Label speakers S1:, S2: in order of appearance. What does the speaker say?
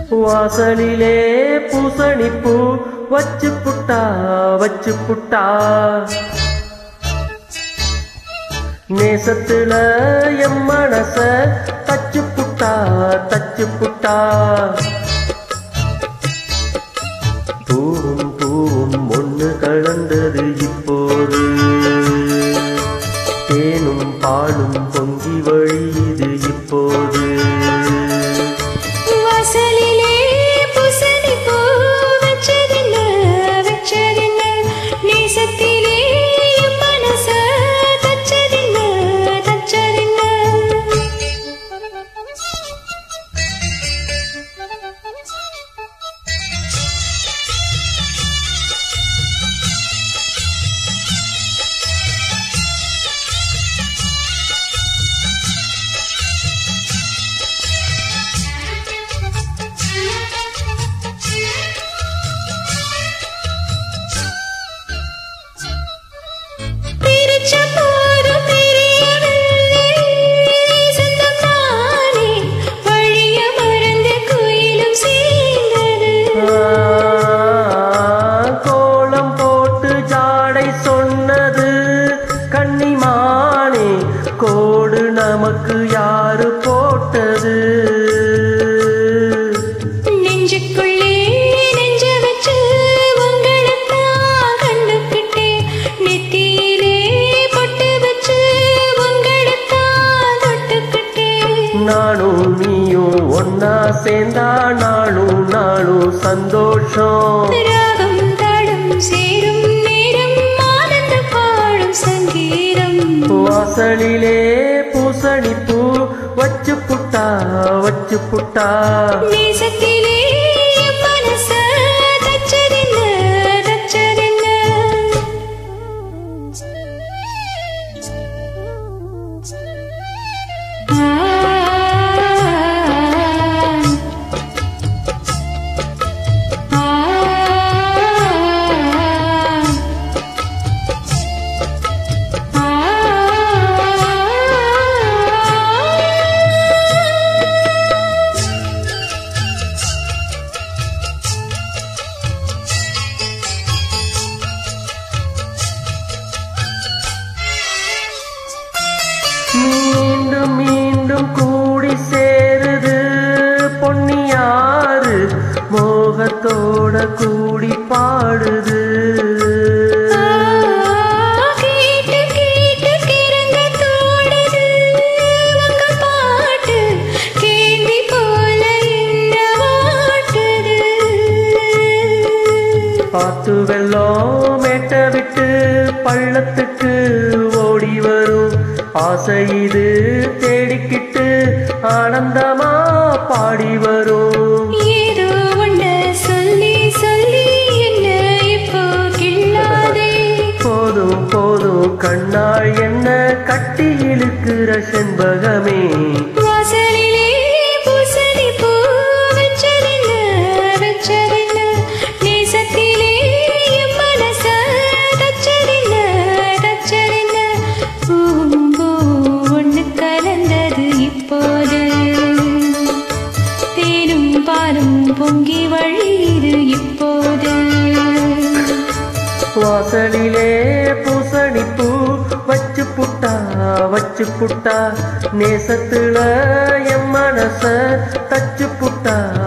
S1: வாசலிலே பூசணிப்பூ வச்சு புட்டா வச்சு புட்டா நேசத்துல எம் மனச தச்சு புட்டா தச்சு புட்டா பூவும் பூவும் ஒண்ணு கலந்தது இப்போது தேனும் பாலும் பொங்கி வழியுது இப்போது
S2: வாசலிலே பூசணி பூ வச்சதென்ன வச்சதென்ன நேசத்திலே என் மனச தச்சதென்ன தச்சதென்ன பிரிச்ச போதும் தெரியவில்லை சொந்தமானே வழிய மறந்து குயிலும் சேர்ந்தது
S1: கோலம் போட்டு ஜாடை சொன்னது கன்னிமானே கோடு நமக்கு யாரு போட்டது
S2: நெஞ்சுக்குள்ளே நெஞ்ச வச்சு உங்களைத்தான் கண்டுக்கிட்டேன் நெத்தியிலே பொட்டு வச்சு உங்களைத்தான் தொட்டுக்கிட்டேன்
S1: நானும் நீயும் ஒன்னா சேர்ந்தா நாளும் நாளும் சந்தோஷம்
S2: ராகம் தாளம் சேரும் நேரம் ஆனந்த பாடும் சங்கீதம்
S1: வாசலிலே பூசணிப்பூ வச்சு புட்டா வச்சு புட்டா
S2: நேசத்திலே என் மனச தச்சதென்ன தச்சதென்ன
S1: மீண்டும் மீண்டும் கூடி சேருது பொன்னியாறு மோகத்தோட கூடி பாடுது
S2: கேட்டு கேட்டு கிறங்க தோடுது உங்க பாட்டு கேள்வி போல என்ன வாட்டுது
S1: பாத்து வெள்ளம் மேட்ட விட்டு பள்ளத்துக்கு ஓடி வரும் ஆசை இது தேடிக்கிட்டு ஆனந்தமா பாடி வரும்
S2: ஏதோ ஒண்ணு சொல்லி சொல்லி என்ன இப்போ கிள்ளாதே
S1: போதும் போதும் கண்ணாள் என்ன கட்டி இழுக்கிற செண்பகமே
S2: வாசலிலே பூசணி பூ வச்சதென்ன வச்சதென்ன நேசத்திலே என் மனச தச்சதென்ன தச்சதென்ன பூவும் பூவும் ஒண்ணு கலந்தது இப்போது தேனும் பாலும் பொங்கி வழியுது இப்போது
S1: வாசலிலே பூசணிப்பூ வச்சு புட்டா வச்சு புட்டா நேசத்துல என் மனச தச்சு புட்டா